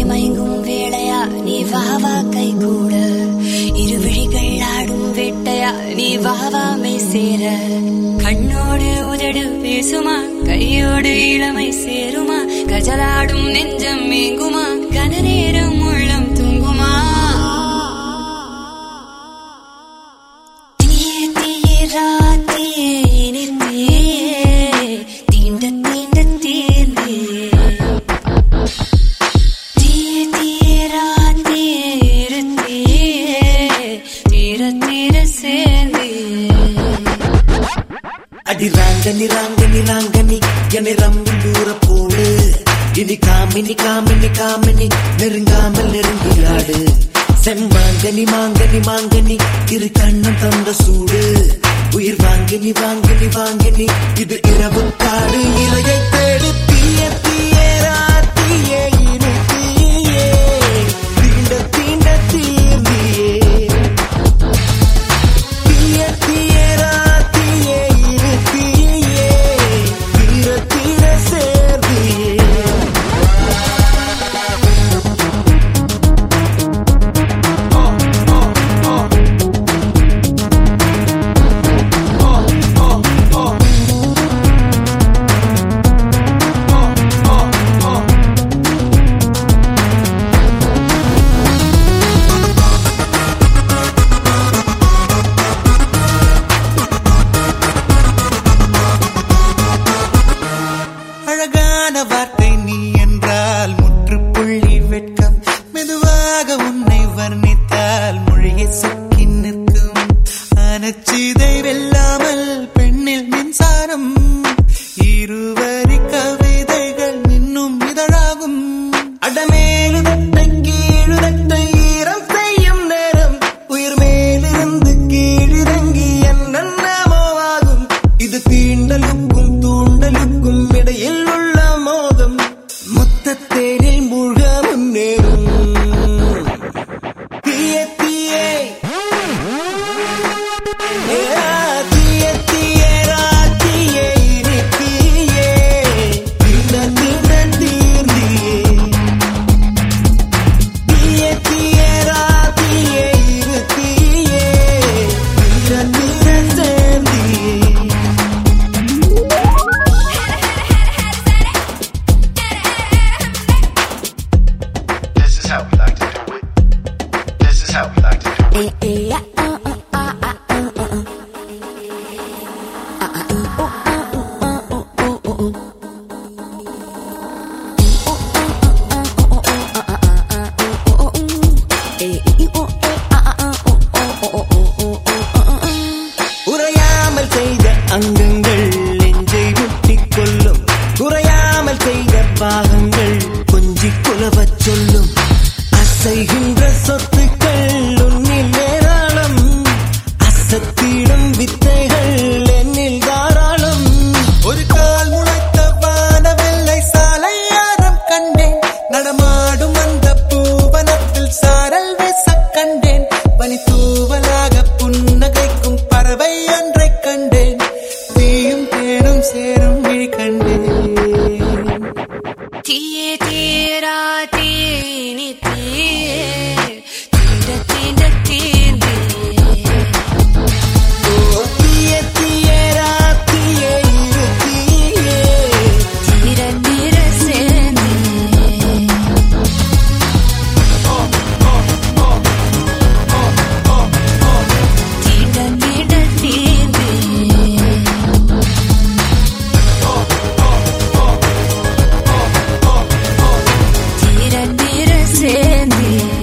மயங்கும் வேளையா நீ வா வா கை கூட இரு விழிகள் ஆடும் வேட்டையா நீ வா வா மெய் சேர கண்ணோடு உதடு பேசுமா கையோடு இளமை சேருமா கஜலாடும் நெஞ்சம் மேங்குமா கன நேரம் உள்ளம் தூங்குமா தீயே தீயே ராத்தியே இனித்தே தீண்ட தீண்ட தீர்ந்தே தீய தீராத்தியே இருத்தியே தீர தீர சேர்ந்தே அடி ராங்கனி ராங்கனி ராங்கனி என்னை ரம்மி தூர போடு இனி காமினி காமினி காமினி நெருங்காமல் நெருங்கியாடு செம்மாங்கனி மாங்கனி மாங்கனி இரு கண்ணம் தந்த சூடு உயிர் வாங்கினி வாங்கினி வாங்கினி இது இரவு காடு இலையை தேடு தீய தீய ராத்தியே இரு தீயே தீண்ட தீண்ட தீர்ந்தியே தீய தீயரா தீயே இரு தீயே தீர தீர சேர்ந்தியே அழகான வார்த்தை நீ என்றால் முற்றுப்புள்ளி வெட்கம் மெதுவாக உன்னை வர்ணித்தால் மொழியை சொக்கி நிற்கும் அனச்சிதை வெல்லாமல் பெண்ணில் மின்சாரம் இருவரி கவிதைகள் இன்னும் இதழாகும் அடமேலுதட்டை கீழுதட்டை ஈரம் செய்யும் நேரம் உயிர் மேலிருந்து கீழிறங்கி என்னென்னமோ ஆகும் இது தீண்டலுக்கும் தூண்டலுக்கும் இடையில் உள்ள மோதம் மொத்தத்தேனில் மூழ்க முன்னேறும் தீய தீயே ஏ, தீய தீயரா தீயே இரு தீயே தீண்ட தீண்ட தீர்ந்தியே தீய தீயரா தீயே இரு தீயே தீர தீர சேர்ந்தியே This is how we like to do it. This is how we like to do it. உறையாமல் செய்த அங்கங்கள் நெஞ்சை முட்டிக் கொள்ளும் குறையாமல் செய்த பாகங்கள் கொஞ்சி குலவச் சொல்லும் அசைகின்ற சொத்துக்கள் உன்னில் ஏராளம் அசத்திடும் வித்தைகள் என்னில் தாராளம் ஒரு கால் முளைத்த வானவெல்லை சாலையாரம் கண்டேன் நடமாடும் அந்த பூவனத்தில் சாரல் வீசக் கண்டேன் பனி தூவலாக புன்னகைக்கும் பறவை ஒன்றைக் கண்டேன் தீயும் தேனும் சேரும் விழி கண்டேன் தீயே தீரா தீனி தீயே தீண்ட தீண்ட தீர்ந்தே ஓ தீய தீயரா தீயே இரு தீயே தீர தீர சேர்ந்தே தீண்ட தீண்ட தீர்ந்தே தீர தீர சேர்ந்தே